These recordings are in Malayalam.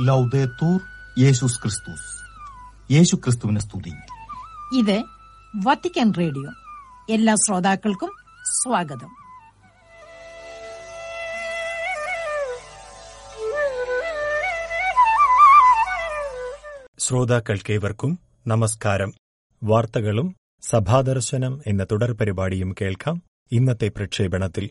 ലൗദേത്തൂർ യേശുസ് ക്രിസ്തുസ് യേശു ക്രിസ്തുവിനെ സ്തുതി ഇത് വത്തിക്കാൻ റേഡിയോ എല്ലാ ശ്രോതാക്കൾക്കും സ്വാഗതം ശ്രോതാക്കൾക്കേവർക്കും നമസ്കാരം വാർത്തകളും സഭാദർശനം എന്ന തുടർ പരിപാടിയും കേൾക്കാം ഇന്നത്തെ പ്രക്ഷേപണത്തിൽ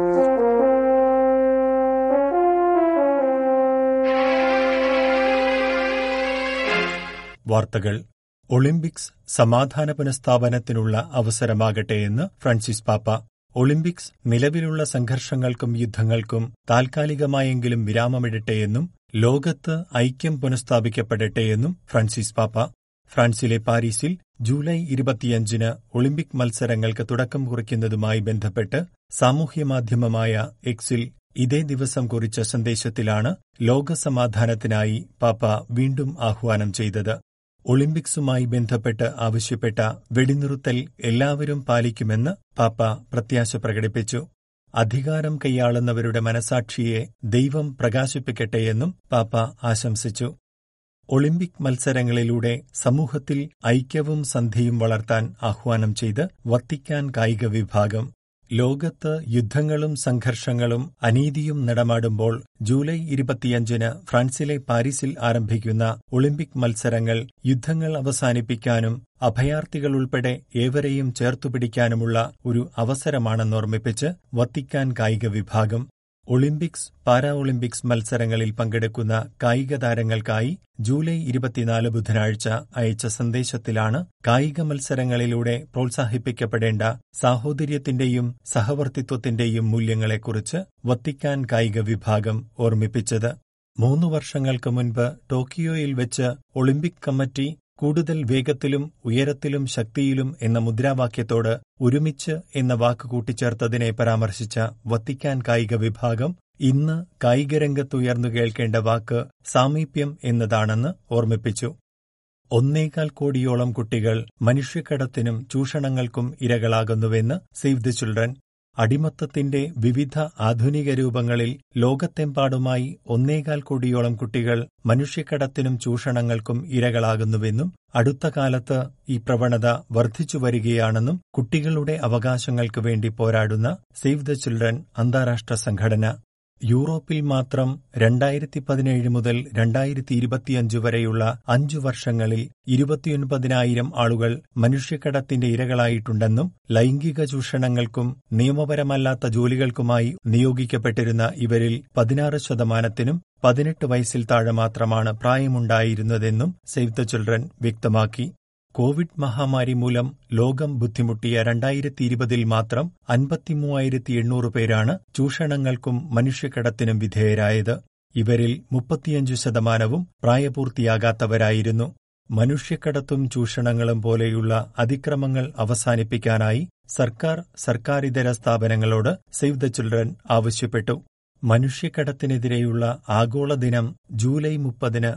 വാർത്തകൾ ഒളിമ്പിക്സ് സമാധാന പുനഃസ്ഥാപനത്തിനുള്ള അവസരമാകട്ടെ എന്ന് ഫ്രാൻസിസ് പാപ്പ ഒളിമ്പിക്സ് നിലവിലുള്ള സംഘർഷങ്ങൾക്കും യുദ്ധങ്ങൾക്കും താൽക്കാലികമായെങ്കിലും വിരാമമിടട്ടെയെന്നും ലോകത്ത് ഐക്യം പുനഃസ്ഥാപിക്കപ്പെടട്ടെയെന്നും ഫ്രാൻസിസ് പാപ്പ ഫ്രാൻസിലെ പാരീസിൽ ജൂലൈ ഇരുപത്തിയഞ്ചിന് ഒളിമ്പിക് മത്സരങ്ങൾക്ക് തുടക്കം കുറിക്കുന്നതുമായി ബന്ധപ്പെട്ട് സാമൂഹ്യമാധ്യമമായ എക്സിൽ ഇതേ ദിവസം കുറിച്ച സന്ദേശത്തിലാണ് ലോകസമാധാനത്തിനായി പാപ്പ വീണ്ടും ആഹ്വാനം ചെയ്തത് ഒളിമ്പിക്സുമായി ബന്ധപ്പെട്ട് ആവശ്യപ്പെട്ട വെടിനിറുത്തൽ എല്ലാവരും പാലിക്കുമെന്ന് പാപ്പ പ്രത്യാശ പ്രകടിപ്പിച്ചു അധികാരം കൈയാളുന്നവരുടെ മനസാക്ഷിയെ ദൈവം പ്രകാശിപ്പിക്കട്ടെയെന്നും പാപ്പ ആശംസിച്ചു ഒളിമ്പിക് മത്സരങ്ങളിലൂടെ സമൂഹത്തിൽ ഐക്യവും സന്ധിയും വളർത്താൻ ആഹ്വാനം ചെയ്ത് വത്തിക്കാൻ കായിക വിഭാഗം ലോകത്ത് യുദ്ധങ്ങളും സംഘർഷങ്ങളും അനീതിയും നടമാടുമ്പോൾ ജൂലൈ ഇരുപത്തിയഞ്ചിന് ഫ്രാൻസിലെ പാരീസിൽ ആരംഭിക്കുന്ന ഒളിമ്പിക് മത്സരങ്ങൾ യുദ്ധങ്ങൾ അവസാനിപ്പിക്കാനും അഭയാർത്ഥികൾ ഉൾപ്പെടെ ഏവരെയും ചേർത്തുപിടിക്കാനുമുള്ള ഒരു അവസരമാണെന്നോർമ്മിപ്പിച്ച് വത്തിക്കാൻ കായിക വിഭാഗം ഒളിമ്പിക്സ് പാരാ ഒളിമ്പിക്സ് മത്സരങ്ങളിൽ പങ്കെടുക്കുന്ന കായിക താരങ്ങൾക്കായി ജൂലൈ ഇരുപത്തിനാല് ബുധനാഴ്ച അയച്ച സന്ദേശത്തിലാണ് കായിക മത്സരങ്ങളിലൂടെ പ്രോത്സാഹിപ്പിക്കപ്പെടേണ്ട സാഹോദര്യത്തിന്റെയും സഹവർത്തിത്വത്തിന്റെയും മൂല്യങ്ങളെക്കുറിച്ച് വത്തിക്കാൻ കായിക വിഭാഗം ഓർമ്മിപ്പിച്ചത് മൂന്നു വർഷങ്ങൾക്ക് മുൻപ് ടോക്കിയോയിൽ വെച്ച് ഒളിമ്പിക് കമ്മിറ്റി കൂടുതൽ വേഗത്തിലും ഉയരത്തിലും ശക്തിയിലും എന്ന മുദ്രാവാക്യത്തോട് ഒരുമിച്ച് എന്ന വാക്ക് കൂട്ടിച്ചേർത്തതിനെ പരാമർശിച്ച വത്തിക്കാൻ കായിക വിഭാഗം ഇന്ന് കായികരംഗത്തുയർന്നു കേൾക്കേണ്ട വാക്ക് സാമീപ്യം എന്നതാണെന്ന് ഓർമ്മിപ്പിച്ചു ഒന്നേകാൽ കോടിയോളം കുട്ടികൾ മനുഷ്യക്കടത്തിനും ചൂഷണങ്ങൾക്കും ഇരകളാകുന്നുവെന്ന് സേവ് ദി ചിൽഡ്രൻ അടിമത്തത്തിന്റെ വിവിധ ആധുനിക രൂപങ്ങളിൽ ലോകത്തെമ്പാടുമായി ഒന്നേകാൽ കോടിയോളം കുട്ടികൾ മനുഷ്യക്കടത്തിനും ചൂഷണങ്ങൾക്കും ഇരകളാകുന്നുവെന്നും അടുത്ത കാലത്ത് ഈ പ്രവണത വർദ്ധിച്ചു വരികയാണെന്നും കുട്ടികളുടെ അവകാശങ്ങൾക്ക് വേണ്ടി പോരാടുന്ന സേവ് ദ ചിൽഡ്രൻ അന്താരാഷ്ട്ര സംഘടന യൂറോപ്പിൽ മാത്രം രണ്ടായിരത്തി പതിനേഴ് മുതൽ രണ്ടായിരത്തി ഇരുപത്തിയഞ്ച് വരെയുള്ള അഞ്ചു വർഷങ്ങളിൽ ഇരുപത്തിയൊൻപതിനായിരം ആളുകൾ മനുഷ്യക്കടത്തിന്റെ ഇരകളായിട്ടുണ്ടെന്നും ലൈംഗിക ചൂഷണങ്ങൾക്കും നിയമപരമല്ലാത്ത ജോലികൾക്കുമായി നിയോഗിക്കപ്പെട്ടിരുന്ന ഇവരിൽ പതിനാറ് ശതമാനത്തിനും പതിനെട്ട് വയസ്സിൽ താഴെ മാത്രമാണ് പ്രായമുണ്ടായിരുന്നതെന്നും സേവ് ദ ചിൽഡ്രൻ വ്യക്തമാക്കി കോവിഡ് മഹാമാരി മൂലം ലോകം ബുദ്ധിമുട്ടിയ രണ്ടായിരത്തി ഇരുപതിൽ മാത്രം അൻപത്തിമൂവായിരത്തി എണ്ണൂറ് പേരാണ് ചൂഷണങ്ങൾക്കും മനുഷ്യക്കടത്തിനും വിധേയരായത് ഇവരിൽ മുപ്പത്തിയഞ്ച് ശതമാനവും പ്രായപൂർത്തിയാകാത്തവരായിരുന്നു മനുഷ്യക്കടത്തും ചൂഷണങ്ങളും പോലെയുള്ള അതിക്രമങ്ങൾ അവസാനിപ്പിക്കാനായി സർക്കാർ സർക്കാരിതര സ്ഥാപനങ്ങളോട് സേവ് ദ ചിൽഡ്രൻ ആവശ്യപ്പെട്ടു മനുഷ്യക്കടത്തിനെതിരെയുള്ള ആഗോള ദിനം ജൂലൈ മുപ്പതിന്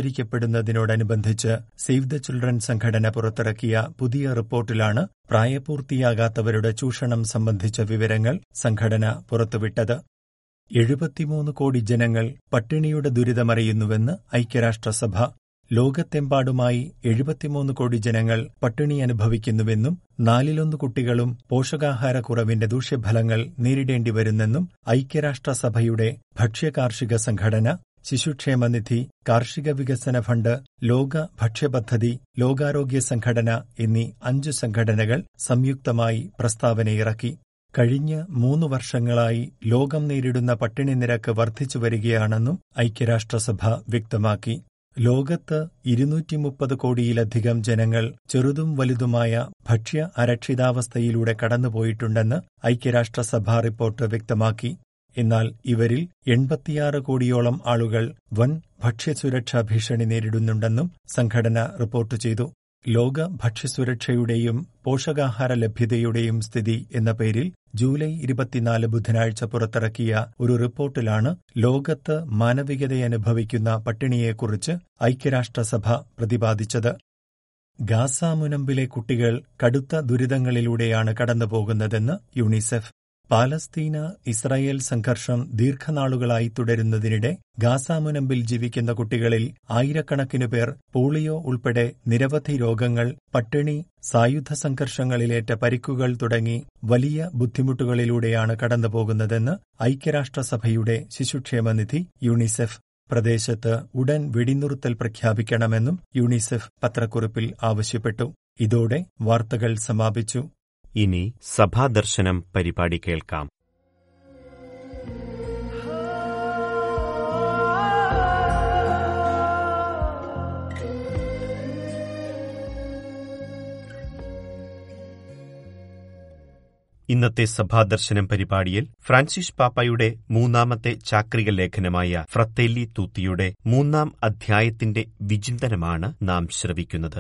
ആചരിക്കപ്പെടുന്നതിനോടനുബന്ധിച്ച് സേവ് ദ ചിൽഡ്രൻ സംഘടന പുറത്തിറക്കിയ പുതിയ റിപ്പോർട്ടിലാണ് പ്രായപൂർത്തിയാകാത്തവരുടെ ചൂഷണം സംബന്ധിച്ച വിവരങ്ങൾ സംഘടന പുറത്തുവിട്ടത് എഴുപത്തിമൂന്ന് കോടി ജനങ്ങൾ പട്ടിണിയുടെ ദുരിതമറിയുന്നുവെന്ന് ഐക്യരാഷ്ട്രസഭ ലോകത്തെമ്പാടുമായി എഴുപത്തിമൂന്ന് കോടി ജനങ്ങൾ പട്ടിണി അനുഭവിക്കുന്നുവെന്നും നാലിലൊന്ന് കുട്ടികളും പോഷകാഹാരക്കുറവിന്റെ ദൂഷ്യഫലങ്ങൾ നേരിടേണ്ടി വരുന്നെന്നും ഐക്യരാഷ്ട്രസഭയുടെ ഭക്ഷ്യകാർഷിക സംഘടന ശിശുക്ഷേമനിധി കാർഷിക വികസന ഫണ്ട് ലോക ഭക്ഷ്യപദ്ധതി ലോകാരോഗ്യ സംഘടന എന്നീ അഞ്ചു സംഘടനകൾ സംയുക്തമായി പ്രസ്താവനയിറക്കി കഴിഞ്ഞ മൂന്ന് വർഷങ്ങളായി ലോകം നേരിടുന്ന പട്ടിണി നിരക്ക് വർദ്ധിച്ചു വരികയാണെന്നും ഐക്യരാഷ്ട്രസഭ വ്യക്തമാക്കി ലോകത്ത് ഇരുന്നൂറ്റി മുപ്പത് കോടിയിലധികം ജനങ്ങൾ ചെറുതും വലുതുമായ ഭക്ഷ്യ അരക്ഷിതാവസ്ഥയിലൂടെ കടന്നുപോയിട്ടുണ്ടെന്ന് ഐക്യരാഷ്ട്രസഭ റിപ്പോർട്ട് വ്യക്തമാക്കി എന്നാൽ ഇവരിൽ എൺപത്തിയാറ് കോടിയോളം ആളുകൾ വൻ ഭക്ഷ്യസുരക്ഷാ ഭീഷണി നേരിടുന്നുണ്ടെന്നും സംഘടന റിപ്പോർട്ട് ചെയ്തു ലോക ഭക്ഷ്യസുരക്ഷയുടെയും പോഷകാഹാര ലഭ്യതയുടെയും സ്ഥിതി എന്ന പേരിൽ ജൂലൈ ഇരുപത്തിനാല് ബുധനാഴ്ച പുറത്തിറക്കിയ ഒരു റിപ്പോർട്ടിലാണ് ലോകത്ത് മാനവികതയനുഭവിക്കുന്ന പട്ടിണിയെക്കുറിച്ച് ഐക്യരാഷ്ട്രസഭ പ്രതിപാദിച്ചത് ഗാസ മുനമ്പിലെ കുട്ടികൾ കടുത്ത ദുരിതങ്ങളിലൂടെയാണ് കടന്നുപോകുന്നതെന്ന് യുണിസെഫ് പാലസ്തീന ഇസ്രായേൽ സംഘർഷം ദീർഘനാളുകളായി തുടരുന്നതിനിടെ ഗാസ മുനമ്പിൽ ജീവിക്കുന്ന കുട്ടികളിൽ ആയിരക്കണക്കിനു പേർ പോളിയോ ഉൾപ്പെടെ നിരവധി രോഗങ്ങൾ പട്ടിണി സായുധ സംഘർഷങ്ങളിലേറ്റ പരിക്കുകൾ തുടങ്ങി വലിയ ബുദ്ധിമുട്ടുകളിലൂടെയാണ് കടന്നുപോകുന്നതെന്ന് ഐക്യരാഷ്ട്രസഭയുടെ ശിശുക്ഷേമനിധി യൂണിസെഫ് പ്രദേശത്ത് ഉടൻ വെടിനിർത്തൽ പ്രഖ്യാപിക്കണമെന്നും യൂണിസെഫ് പത്രക്കുറിപ്പിൽ ആവശ്യപ്പെട്ടു ഇതോടെ വാർത്തകൾ സമാപിച്ചു ഇനി സഭാദർശനം പരിപാടി കേൾക്കാം ഇന്നത്തെ സഭാദർശനം പരിപാടിയിൽ ഫ്രാൻസിസ് പാപ്പായുടെ മൂന്നാമത്തെ ചാക്രിക ലേഖനമായ ഫ്രത്തേലി തൂത്തിയുടെ മൂന്നാം അധ്യായത്തിന്റെ വിചിന്തനമാണ് നാം ശ്രവിക്കുന്നത്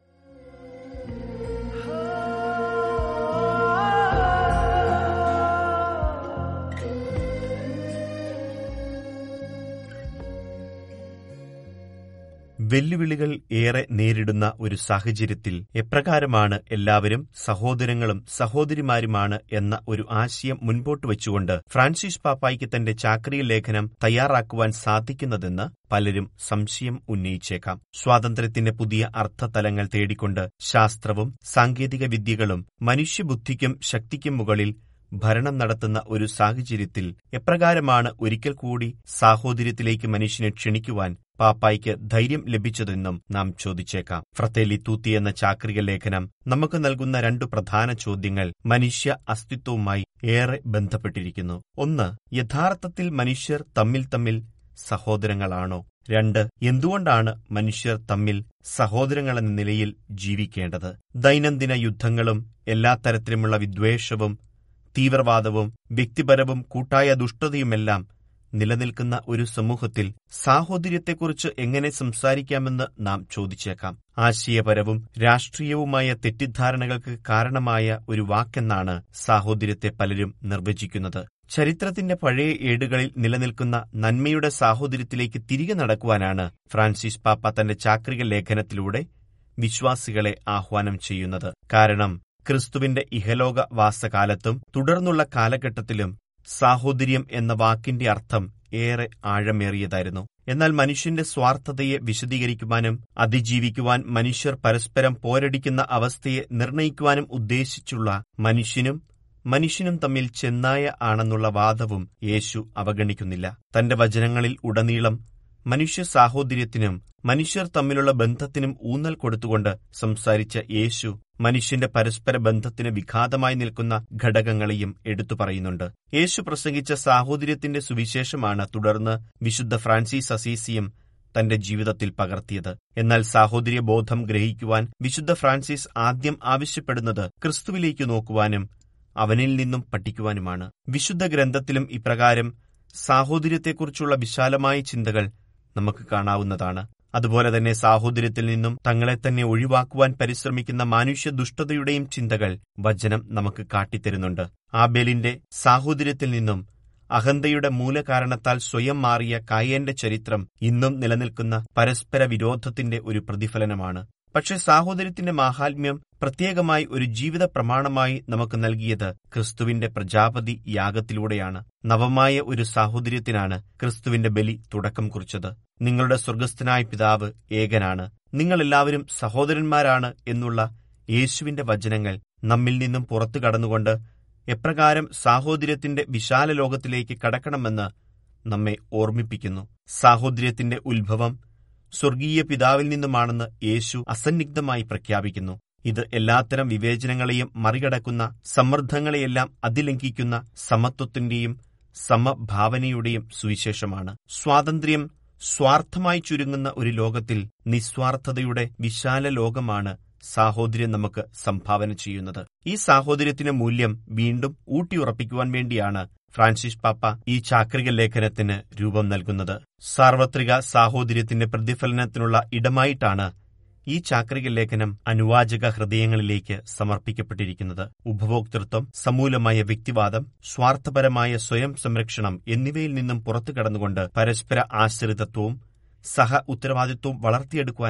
വെല്ലുവിളികൾ ഏറെ നേരിടുന്ന ഒരു സാഹചര്യത്തിൽ എപ്രകാരമാണ് എല്ലാവരും സഹോദരങ്ങളും സഹോദരിമാരുമാണ് എന്ന ഒരു ആശയം മുൻപോട്ട് വെച്ചുകൊണ്ട് ഫ്രാൻസിസ് പാപ്പായ്ക്ക് തന്റെ ചാക്രിക ലേഖനം തയ്യാറാക്കുവാൻ സാധിക്കുന്നതെന്ന് പലരും സംശയം ഉന്നയിച്ചേക്കാം സ്വാതന്ത്ര്യത്തിന്റെ പുതിയ അർത്ഥതലങ്ങൾ തേടിക്കൊണ്ട് ശാസ്ത്രവും സാങ്കേതിക വിദ്യകളും മനുഷ്യബുദ്ധിക്കും ശക്തിക്കും മുകളിൽ ഭരണം നടത്തുന്ന ഒരു സാഹചര്യത്തിൽ എപ്രകാരമാണ് ഒരിക്കൽ കൂടി സാഹോദര്യത്തിലേക്ക് മനുഷ്യനെ ക്ഷണിക്കുവാൻ പാപ്പായ്ക്ക് ധൈര്യം ലഭിച്ചതെന്നും നാം ചോദിച്ചേക്കാം ഫ്രത്തേലി തൂത്തി എന്ന ചാക്രിക ലേഖനം നമുക്ക് നൽകുന്ന രണ്ടു പ്രധാന ചോദ്യങ്ങൾ മനുഷ്യ അസ്തിത്വവുമായി ഏറെ ബന്ധപ്പെട്ടിരിക്കുന്നു ഒന്ന് യഥാർത്ഥത്തിൽ മനുഷ്യർ തമ്മിൽ തമ്മിൽ സഹോദരങ്ങളാണോ രണ്ട് എന്തുകൊണ്ടാണ് മനുഷ്യർ തമ്മിൽ സഹോദരങ്ങളെന്ന നിലയിൽ ജീവിക്കേണ്ടത് ദൈനംദിന യുദ്ധങ്ങളും എല്ലാ തരത്തിലുമുള്ള വിദ്വേഷവും തീവ്രവാദവും വ്യക്തിപരവും കൂട്ടായ ദുഷ്ടതയുമെല്ലാം നിലനിൽക്കുന്ന ഒരു സമൂഹത്തിൽ സാഹോദര്യത്തെക്കുറിച്ച് എങ്ങനെ സംസാരിക്കാമെന്ന് നാം ചോദിച്ചേക്കാം ആശയപരവും രാഷ്ട്രീയവുമായ തെറ്റിദ്ധാരണകൾക്ക് കാരണമായ ഒരു വാക്കെന്നാണ് സാഹോദര്യത്തെ പലരും നിർവചിക്കുന്നത് ചരിത്രത്തിന്റെ പഴയ ഏടുകളിൽ നിലനിൽക്കുന്ന നന്മയുടെ സാഹോദര്യത്തിലേക്ക് തിരികെ നടക്കുവാനാണ് ഫ്രാൻസിസ് പാപ്പ തന്റെ ചാക്രിക ലേഖനത്തിലൂടെ വിശ്വാസികളെ ആഹ്വാനം ചെയ്യുന്നത് കാരണം ക്രിസ്തുവിന്റെ ഇഹലോക വാസകാലത്തും തുടർന്നുള്ള കാലഘട്ടത്തിലും സാഹോദര്യം എന്ന വാക്കിന്റെ അർത്ഥം ഏറെ ആഴമേറിയതായിരുന്നു എന്നാൽ മനുഷ്യന്റെ സ്വാർത്ഥതയെ വിശദീകരിക്കുവാനും അതിജീവിക്കുവാൻ മനുഷ്യർ പരസ്പരം പോരടിക്കുന്ന അവസ്ഥയെ നിർണയിക്കുവാനും ഉദ്ദേശിച്ചുള്ള മനുഷ്യനും മനുഷ്യനും തമ്മിൽ ചെന്നായ ആണെന്നുള്ള വാദവും യേശു അവഗണിക്കുന്നില്ല തന്റെ വചനങ്ങളിൽ ഉടനീളം മനുഷ്യ സാഹോദര്യത്തിനും മനുഷ്യർ തമ്മിലുള്ള ബന്ധത്തിനും ഊന്നൽ കൊടുത്തുകൊണ്ട് സംസാരിച്ച യേശു മനുഷ്യന്റെ പരസ്പര ബന്ധത്തിന് വിഘാതമായി നിൽക്കുന്ന ഘടകങ്ങളെയും എടുത്തു പറയുന്നുണ്ട് യേശു പ്രസംഗിച്ച സാഹോദര്യത്തിന്റെ സുവിശേഷമാണ് തുടർന്ന് വിശുദ്ധ ഫ്രാൻസിസ് അസീസിയും തന്റെ ജീവിതത്തിൽ പകർത്തിയത് എന്നാൽ സാഹോദര്യ ബോധം ഗ്രഹിക്കുവാൻ വിശുദ്ധ ഫ്രാൻസിസ് ആദ്യം ആവശ്യപ്പെടുന്നത് ക്രിസ്തുവിലേക്ക് നോക്കുവാനും അവനിൽ നിന്നും പഠിക്കുവാനുമാണ് വിശുദ്ധ ഗ്രന്ഥത്തിലും ഇപ്രകാരം സാഹോദര്യത്തെക്കുറിച്ചുള്ള വിശാലമായ ചിന്തകൾ നമുക്ക് കാണാവുന്നതാണ് അതുപോലെ തന്നെ സാഹോദര്യത്തിൽ നിന്നും തങ്ങളെ തന്നെ ഒഴിവാക്കുവാൻ പരിശ്രമിക്കുന്ന മാനുഷ്യ ദുഷ്ടതയുടെയും ചിന്തകൾ വചനം നമുക്ക് കാട്ടിത്തരുന്നുണ്ട് ആബേലിന്റെ സാഹോദര്യത്തിൽ നിന്നും അഹന്തയുടെ മൂലകാരണത്താൽ സ്വയം മാറിയ കായേന്റെ ചരിത്രം ഇന്നും നിലനിൽക്കുന്ന പരസ്പര വിരോധത്തിന്റെ ഒരു പ്രതിഫലനമാണ് പക്ഷെ സാഹോദര്യത്തിന്റെ മാഹാത്മ്യം പ്രത്യേകമായി ഒരു ജീവിത പ്രമാണമായി നമുക്ക് നൽകിയത് ക്രിസ്തുവിന്റെ പ്രജാപതി യാഗത്തിലൂടെയാണ് നവമായ ഒരു സാഹോദര്യത്തിനാണ് ക്രിസ്തുവിന്റെ ബലി തുടക്കം കുറിച്ചത് നിങ്ങളുടെ സ്വർഗസ്ഥനായ പിതാവ് ഏകനാണ് നിങ്ങളെല്ലാവരും സഹോദരന്മാരാണ് എന്നുള്ള യേശുവിന്റെ വചനങ്ങൾ നമ്മിൽ നിന്നും പുറത്തു കടന്നുകൊണ്ട് എപ്രകാരം സാഹോദര്യത്തിന്റെ വിശാല ലോകത്തിലേക്ക് കടക്കണമെന്ന് നമ്മെ ഓർമ്മിപ്പിക്കുന്നു സാഹോദര്യത്തിന്റെ ഉത്ഭവം സ്വർഗീയ പിതാവിൽ നിന്നുമാണെന്ന് യേശു അസന്നിഗ്ധമായി പ്രഖ്യാപിക്കുന്നു ഇത് എല്ലാത്തരം വിവേചനങ്ങളെയും മറികടക്കുന്ന സമ്മർദ്ദങ്ങളെയെല്ലാം അതിലംഘിക്കുന്ന സമത്വത്തിന്റെയും സമഭാവനയുടെയും സുവിശേഷമാണ് സ്വാതന്ത്ര്യം സ്വാർത്ഥമായി ചുരുങ്ങുന്ന ഒരു ലോകത്തിൽ നിസ്വാർത്ഥതയുടെ വിശാല ലോകമാണ് സാഹോദര്യം നമുക്ക് സംഭാവന ചെയ്യുന്നത് ഈ സാഹോദര്യത്തിന് മൂല്യം വീണ്ടും ഊട്ടിയുറപ്പിക്കുവാൻ വേണ്ടിയാണ് ഫ്രാൻസിസ് പാപ്പ ഈ ചാക്രിക ലേഖനത്തിന് രൂപം നൽകുന്നത് സാർവത്രിക സാഹോദര്യത്തിന്റെ പ്രതിഫലനത്തിനുള്ള ഇടമായിട്ടാണ് ഈ ചാക്രിക ലേഖനം അനുവാചക ഹൃദയങ്ങളിലേക്ക് സമർപ്പിക്കപ്പെട്ടിരിക്കുന്നത് ഉപഭോക്തൃത്വം സമൂലമായ വ്യക്തിവാദം സ്വാർത്ഥപരമായ സ്വയം സംരക്ഷണം എന്നിവയിൽ നിന്നും പുറത്തു കടന്നുകൊണ്ട് പരസ്പര ആശ്രിതത്വവും സഹ ഉത്തരവാദിത്വവും വളർത്തിയെടുക്കുവാനാണ്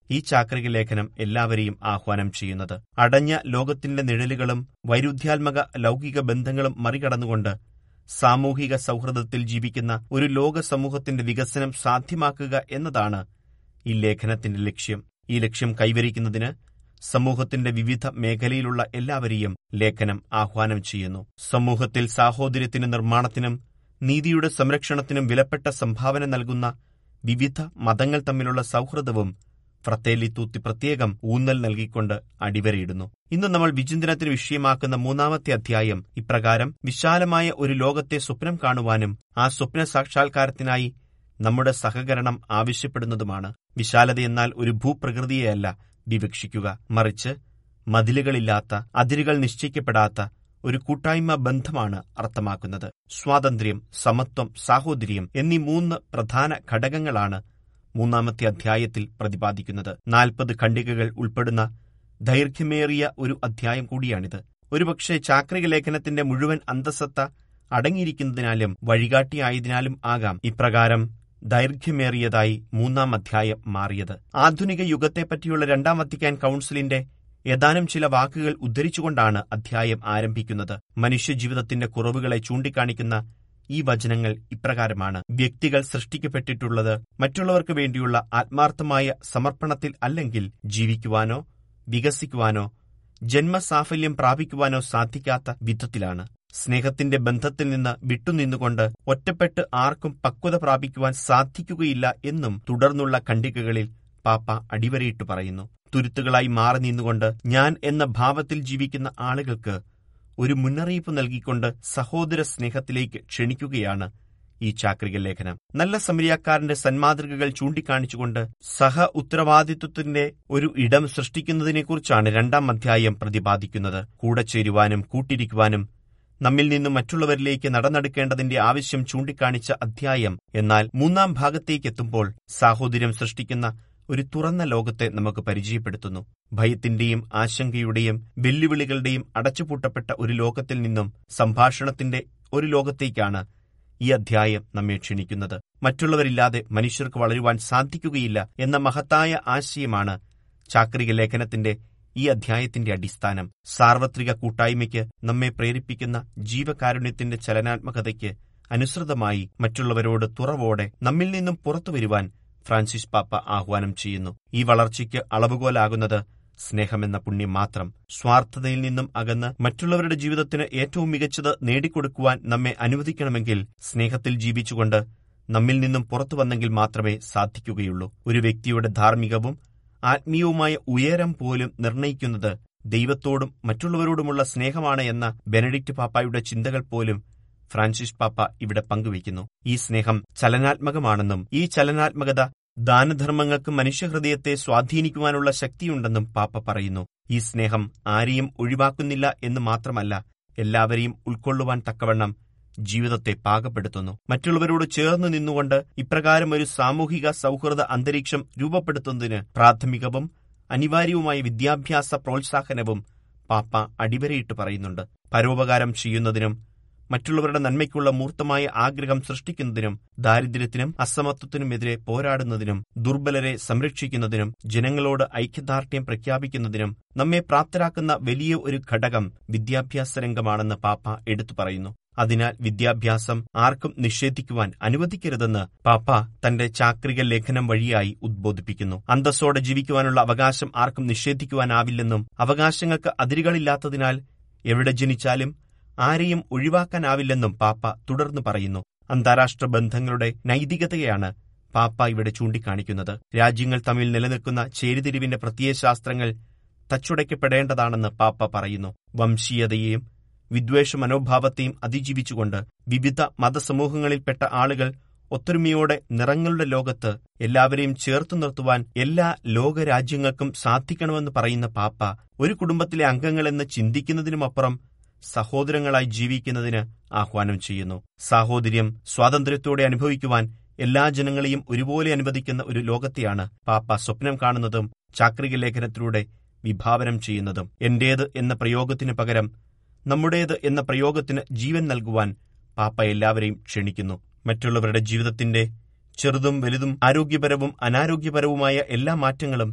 ഈ ചാക്രിക ലേഖനം എല്ലാവരെയും ആഹ്വാനം ചെയ്യുന്നത് അടഞ്ഞ ലോകത്തിന്റെ നിഴലുകളും വൈരുദ്ധ്യാത്മക ലൗകിക ബന്ധങ്ങളും മറികടന്നുകൊണ്ട് സാമൂഹിക സൗഹൃദത്തിൽ ജീവിക്കുന്ന ഒരു ലോക സമൂഹത്തിന്റെ വികസനം സാധ്യമാക്കുക എന്നതാണ് ഈ ലേഖനത്തിന്റെ ലക്ഷ്യം ഈ ലക്ഷ്യം കൈവരിക്കുന്നതിന് സമൂഹത്തിന്റെ വിവിധ മേഖലയിലുള്ള എല്ലാവരെയും ലേഖനം ആഹ്വാനം ചെയ്യുന്നു സമൂഹത്തിൽ സാഹോദര്യത്തിന് നിർമ്മാണത്തിനും നീതിയുടെ സംരക്ഷണത്തിനും വിലപ്പെട്ട സംഭാവന നൽകുന്ന വിവിധ മതങ്ങൾ തമ്മിലുള്ള സൗഹൃദവും ഫ്രത്തേലി തൂത്തി പ്രത്യേകം ഊന്നൽ നൽകിക്കൊണ്ട് അടിവരയിടുന്നു ഇന്ന് നമ്മൾ വിചിന്തനത്തിന് വിഷയമാക്കുന്ന മൂന്നാമത്തെ അധ്യായം ഇപ്രകാരം വിശാലമായ ഒരു ലോകത്തെ സ്വപ്നം കാണുവാനും ആ സ്വപ്ന സാക്ഷാത്കാരത്തിനായി നമ്മുടെ സഹകരണം ആവശ്യപ്പെടുന്നതുമാണ് വിശാലതയെന്നാൽ ഒരു ഭൂപ്രകൃതിയെയല്ല വിവക്ഷിക്കുക മറിച്ച് മതിലുകളില്ലാത്ത അതിരുകൾ നിശ്ചയിക്കപ്പെടാത്ത ഒരു കൂട്ടായ്മ ബന്ധമാണ് അർത്ഥമാക്കുന്നത് സ്വാതന്ത്ര്യം സമത്വം സാഹോദര്യം എന്നീ മൂന്ന് പ്രധാന ഘടകങ്ങളാണ് മൂന്നാമത്തെ അധ്യായത്തിൽ പ്രതിപാദിക്കുന്നത് നാൽപ്പത് ഖണ്ഡികകൾ ഉൾപ്പെടുന്ന ദൈർഘ്യമേറിയ ഒരു അധ്യായം കൂടിയാണിത് ഒരുപക്ഷെ ചാക്രിക ലേഖനത്തിന്റെ മുഴുവൻ അന്തസത്ത അടങ്ങിയിരിക്കുന്നതിനാലും വഴികാട്ടിയായതിനാലും ആകാം ഇപ്രകാരം ദൈർഘ്യമേറിയതായി മൂന്നാം അധ്യായം മാറിയത് ആധുനിക യുഗത്തെപ്പറ്റിയുള്ള രണ്ടാം വത്തിക്കാൻ കൌൺസിലിന്റെ ഏതാനും ചില വാക്കുകൾ ഉദ്ധരിച്ചുകൊണ്ടാണ് അധ്യായം ആരംഭിക്കുന്നത് മനുഷ്യജീവിതത്തിന്റെ കുറവുകളെ ചൂണ്ടിക്കാണിക്കുന്ന ഈ വചനങ്ങൾ ഇപ്രകാരമാണ് വ്യക്തികൾ സൃഷ്ടിക്കപ്പെട്ടിട്ടുള്ളത് മറ്റുള്ളവർക്ക് വേണ്ടിയുള്ള ആത്മാർത്ഥമായ സമർപ്പണത്തിൽ അല്ലെങ്കിൽ ജീവിക്കുവാനോ വികസിക്കുവാനോ ജന്മസാഫല്യം പ്രാപിക്കുവാനോ സാധിക്കാത്ത വിധത്തിലാണ് സ്നേഹത്തിന്റെ ബന്ധത്തിൽ നിന്ന് വിട്ടുനിന്നുകൊണ്ട് ഒറ്റപ്പെട്ട് ആർക്കും പക്വത പ്രാപിക്കുവാൻ സാധിക്കുകയില്ല എന്നും തുടർന്നുള്ള ഖണ്ഡികകളിൽ പാപ്പ അടിവരയിട്ട് പറയുന്നു തുരുത്തുകളായി മാറി നിന്നുകൊണ്ട് ഞാൻ എന്ന ഭാവത്തിൽ ജീവിക്കുന്ന ആളുകൾക്ക് ഒരു മുന്നറിയിപ്പ് നൽകിക്കൊണ്ട് സഹോദര സ്നേഹത്തിലേക്ക് ക്ഷണിക്കുകയാണ് ഈ ചാക്രിക ലേഖനം നല്ല സമരിയാക്കാരന്റെ സന്മാതൃകകൾ ചൂണ്ടിക്കാണിച്ചുകൊണ്ട് സഹ ഉത്തരവാദിത്വത്തിന്റെ ഒരു ഇടം സൃഷ്ടിക്കുന്നതിനെക്കുറിച്ചാണ് രണ്ടാം അധ്യായം പ്രതിപാദിക്കുന്നത് കൂടെ ചേരുവാനും കൂട്ടിരിക്കുവാനും നമ്മിൽ നിന്നും മറ്റുള്ളവരിലേക്ക് നടന്നെടുക്കേണ്ടതിന്റെ ആവശ്യം ചൂണ്ടിക്കാണിച്ച അധ്യായം എന്നാൽ മൂന്നാം ഭാഗത്തേക്കെത്തുമ്പോൾ സാഹോദര്യം സൃഷ്ടിക്കുന്ന ഒരു തുറന്ന ലോകത്തെ നമുക്ക് പരിചയപ്പെടുത്തുന്നു ഭയത്തിന്റെയും ആശങ്കയുടെയും വെല്ലുവിളികളുടെയും അടച്ചുപൂട്ടപ്പെട്ട ഒരു ലോകത്തിൽ നിന്നും സംഭാഷണത്തിന്റെ ഒരു ലോകത്തേക്കാണ് ഈ അധ്യായം നമ്മെ ക്ഷണിക്കുന്നത് മറ്റുള്ളവരില്ലാതെ മനുഷ്യർക്ക് വളരുവാൻ സാധിക്കുകയില്ല എന്ന മഹത്തായ ആശയമാണ് ചാക്രിക ലേഖനത്തിന്റെ ഈ അധ്യായത്തിന്റെ അടിസ്ഥാനം സാർവത്രിക കൂട്ടായ്മയ്ക്ക് നമ്മെ പ്രേരിപ്പിക്കുന്ന ജീവകാരുണ്യത്തിന്റെ ചലനാത്മകതയ്ക്ക് അനുസൃതമായി മറ്റുള്ളവരോട് തുറവോടെ നമ്മിൽ നിന്നും പുറത്തുവരുവാൻ ഫ്രാൻസിസ് പാപ്പ ആഹ്വാനം ചെയ്യുന്നു ഈ വളർച്ചയ്ക്ക് അളവുകോലാകുന്നത് സ്നേഹമെന്ന പുണ്യം മാത്രം സ്വാർത്ഥതയിൽ നിന്നും അകന്ന് മറ്റുള്ളവരുടെ ജീവിതത്തിന് ഏറ്റവും മികച്ചത് നേടിക്കൊടുക്കുവാൻ നമ്മെ അനുവദിക്കണമെങ്കിൽ സ്നേഹത്തിൽ ജീവിച്ചുകൊണ്ട് നമ്മിൽ നിന്നും പുറത്തു വന്നെങ്കിൽ മാത്രമേ സാധിക്കുകയുള്ളൂ ഒരു വ്യക്തിയുടെ ധാർമ്മികവും ആത്മീയവുമായ ഉയരം പോലും നിർണയിക്കുന്നത് ദൈവത്തോടും മറ്റുള്ളവരോടുമുള്ള സ്നേഹമാണ് എന്ന ബെനഡിക്റ്റ് പാപ്പായുടെ ചിന്തകൾ പോലും ഫ്രാൻസിസ് പാപ്പ ഇവിടെ പങ്കുവയ്ക്കുന്നു ഈ സ്നേഹം ചലനാത്മകമാണെന്നും ഈ ചലനാത്മകത ദാനധർമ്മങ്ങൾക്ക് മനുഷ്യഹൃദയത്തെ സ്വാധീനിക്കുവാനുള്ള ശക്തിയുണ്ടെന്നും പാപ്പ പറയുന്നു ഈ സ്നേഹം ആരെയും ഒഴിവാക്കുന്നില്ല എന്ന് മാത്രമല്ല എല്ലാവരെയും ഉൾക്കൊള്ളുവാൻ തക്കവണ്ണം ജീവിതത്തെ പാകപ്പെടുത്തുന്നു മറ്റുള്ളവരോട് ചേർന്ന് നിന്നുകൊണ്ട് ഇപ്രകാരം ഒരു സാമൂഹിക സൗഹൃദ അന്തരീക്ഷം രൂപപ്പെടുത്തുന്നതിന് പ്രാഥമികവും അനിവാര്യവുമായ വിദ്യാഭ്യാസ പ്രോത്സാഹനവും പാപ്പ അടിവരയിട്ട് പറയുന്നുണ്ട് പരോപകാരം ചെയ്യുന്നതിനും മറ്റുള്ളവരുടെ നന്മയ്ക്കുള്ള മൂർത്തമായ ആഗ്രഹം സൃഷ്ടിക്കുന്നതിനും ദാരിദ്ര്യത്തിനും അസമത്വത്തിനുമെതിരെ പോരാടുന്നതിനും ദുർബലരെ സംരക്ഷിക്കുന്നതിനും ജനങ്ങളോട് ഐക്യദാർഢ്യം പ്രഖ്യാപിക്കുന്നതിനും നമ്മെ പ്രാപ്തരാക്കുന്ന വലിയ ഒരു ഘടകം വിദ്യാഭ്യാസ രംഗമാണെന്ന് പാപ്പ എടുത്തു പറയുന്നു അതിനാൽ വിദ്യാഭ്യാസം ആർക്കും നിഷേധിക്കുവാൻ അനുവദിക്കരുതെന്ന് പാപ്പ തന്റെ ചാക്രിക ലേഖനം വഴിയായി ഉദ്ബോധിപ്പിക്കുന്നു അന്തസ്സോടെ ജീവിക്കുവാനുള്ള അവകാശം ആർക്കും നിഷേധിക്കുവാനാവില്ലെന്നും അവകാശങ്ങൾക്ക് അതിരുകളില്ലാത്തതിനാൽ എവിടെ ജനിച്ചാലും ആരെയും ഒഴിവാക്കാനാവില്ലെന്നും പാപ്പ തുടർന്ന് പറയുന്നു അന്താരാഷ്ട്ര ബന്ധങ്ങളുടെ നൈതികതയാണ് പാപ്പ ഇവിടെ ചൂണ്ടിക്കാണിക്കുന്നത് രാജ്യങ്ങൾ തമ്മിൽ നിലനിൽക്കുന്ന ചേരിതിരിവിന്റെ പ്രത്യയശാസ്ത്രങ്ങൾ തച്ചുടയ്ക്കപ്പെടേണ്ടതാണെന്ന് പാപ്പ പറയുന്നു വംശീയതയെയും വിദ്വേഷ മനോഭാവത്തെയും അതിജീവിച്ചുകൊണ്ട് വിവിധ മതസമൂഹങ്ങളിൽപ്പെട്ട ആളുകൾ ഒത്തൊരുമയോടെ നിറങ്ങളുടെ ലോകത്ത് എല്ലാവരെയും ചേർത്തു നിർത്തുവാൻ എല്ലാ ലോകരാജ്യങ്ങൾക്കും സാധിക്കണമെന്ന് പറയുന്ന പാപ്പ ഒരു കുടുംബത്തിലെ അംഗങ്ങളെന്ന് ചിന്തിക്കുന്നതിനുമപ്പുറം സഹോദരങ്ങളായി ജീവിക്കുന്നതിന് ആഹ്വാനം ചെയ്യുന്നു സാഹോദര്യം സ്വാതന്ത്ര്യത്തോടെ അനുഭവിക്കുവാൻ എല്ലാ ജനങ്ങളെയും ഒരുപോലെ അനുവദിക്കുന്ന ഒരു ലോകത്തെയാണ് പാപ്പ സ്വപ്നം കാണുന്നതും ചാക്രിക ലേഖനത്തിലൂടെ വിഭാവനം ചെയ്യുന്നതും എന്റേത് എന്ന പ്രയോഗത്തിനു പകരം നമ്മുടേത് എന്ന പ്രയോഗത്തിന് ജീവൻ നൽകുവാൻ പാപ്പ എല്ലാവരെയും ക്ഷണിക്കുന്നു മറ്റുള്ളവരുടെ ജീവിതത്തിന്റെ ചെറുതും വലുതും ആരോഗ്യപരവും അനാരോഗ്യപരവുമായ എല്ലാ മാറ്റങ്ങളും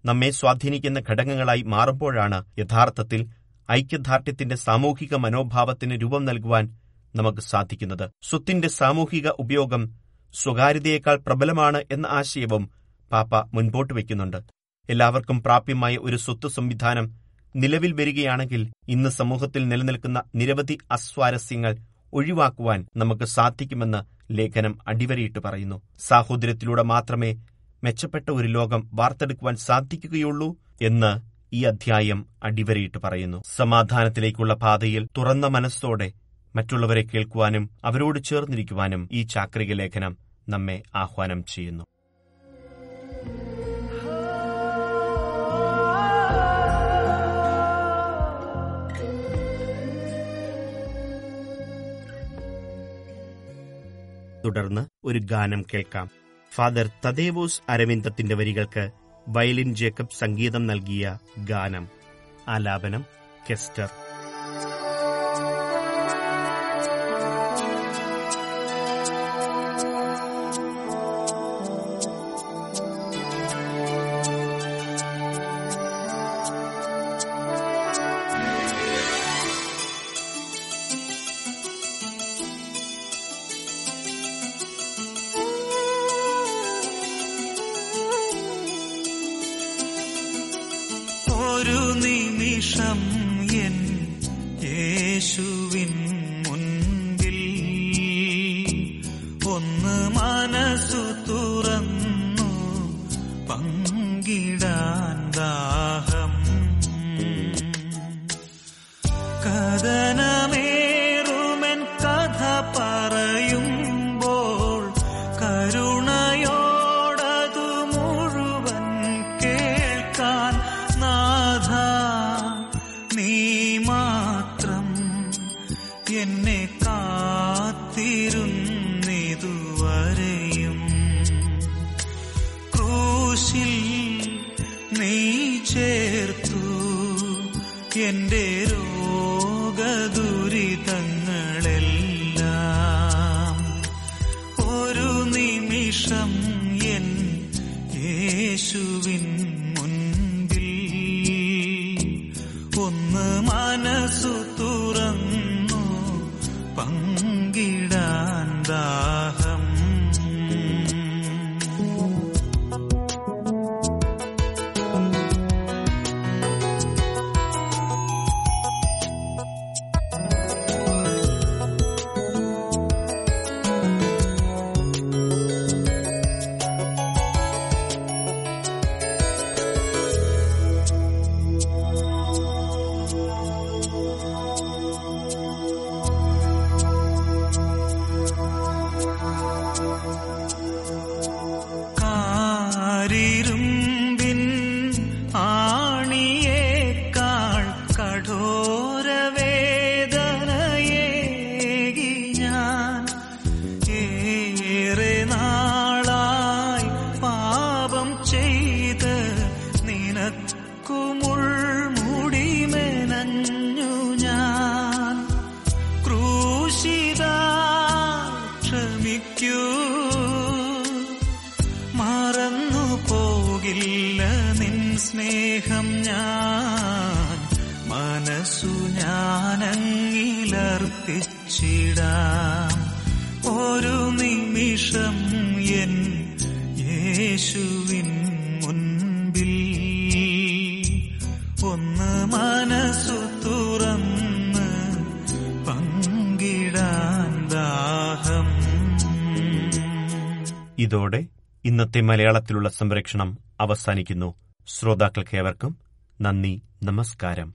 നമ്മെ സ്വാധീനിക്കുന്ന ഘടകങ്ങളായി മാറുമ്പോഴാണ് യഥാർത്ഥത്തിൽ ഐക്യദാർഢ്യത്തിന്റെ സാമൂഹിക മനോഭാവത്തിന് രൂപം നൽകുവാൻ നമുക്ക് സാധിക്കുന്നത് സ്വത്തിന്റെ സാമൂഹിക ഉപയോഗം സ്വകാര്യതയേക്കാൾ പ്രബലമാണ് എന്ന ആശയവും പാപ്പ മുൻപോട്ട് വയ്ക്കുന്നുണ്ട് എല്ലാവർക്കും പ്രാപ്യമായ ഒരു സ്വത്ത് സംവിധാനം നിലവിൽ വരികയാണെങ്കിൽ ഇന്ന് സമൂഹത്തിൽ നിലനിൽക്കുന്ന നിരവധി അസ്വാരസ്യങ്ങൾ ഒഴിവാക്കുവാൻ നമുക്ക് സാധിക്കുമെന്ന് ലേഖനം അടിവരയിട്ട് പറയുന്നു സാഹോദര്യത്തിലൂടെ മാത്രമേ മെച്ചപ്പെട്ട ഒരു ലോകം വാർത്തെടുക്കുവാൻ സാധിക്കുകയുള്ളൂ എന്ന് ഈ അധ്യായം അടിവരയിട്ട് പറയുന്നു സമാധാനത്തിലേക്കുള്ള പാതയിൽ തുറന്ന മനസ്സോടെ മറ്റുള്ളവരെ കേൾക്കുവാനും അവരോട് ചേർന്നിരിക്കുവാനും ഈ ചാക്രിക ലേഖനം നമ്മെ ആഹ്വാനം ചെയ്യുന്നു തുടർന്ന് ഒരു ഗാനം കേൾക്കാം ഫാദർ തദേവോസ് അരവിന്ദത്തിന്റെ വരികൾക്ക് വയലിൻ ജേക്കബ് സംഗീതം നൽകിയ ഗാനം ആലാപനം കെസ്റ്റർ ഒരു നിമിഷം എൻ യേശുവിൻ മുൻപിൽ ഒന്ന് മനസ്സു തുറന്നു പങ്കിടാൻ ദാഹം കഥനമേറുമെൻ കഥ പറയുമ്പോൾ കരുണയോടതു മുഴുവൻ കേൾക്കാൻ നാഥ നീ മാത്രം എന്നെ കാത്തിരുന്നിതുവരെയും ക്രൂശിൽ നീ ചേർത്തു എന്റെ രോഗദുരിതങ്ങളെല്ലാം ഒരു നിമിഷം എൻ യേശുവിൻ മുൻപിൽ ഒന്ന് മനസ്സു തുറന്നു പങ്കിടാൻ ദാഹം കാരിരുമ്പിൻ ആണിയേക്കാൾ കഠോരവേദനയേകി ഞാൻ ഏറെ നാളായി പാപം ചെയ്ത് നിനക്കു മുൾമുടി മെനഞ്ഞു ഞാൻ ക്രൂശിത ക്ഷമിക്കൂ മറന്നു പോകില്ല നിൻ സ്നേഹം ഞാൻ മനസ്സു ഞാനങ്ങിലർപ്പിച്ചിടാം ഒരു നിമിഷം എൻ യേശുവിൻ മുൻപിൽ ഒന്ന് മനസ്സു തുറന്ന് പങ്കിടാൻ ദാഹം ഇതോടെ ഇന്നത്തെ മലയാളത്തിലുള്ള സംരക്ഷണം അവസാനിക്കുന്നു ശ്രോതാക്കൾക്കേവർക്കും നന്ദി നമസ്കാരം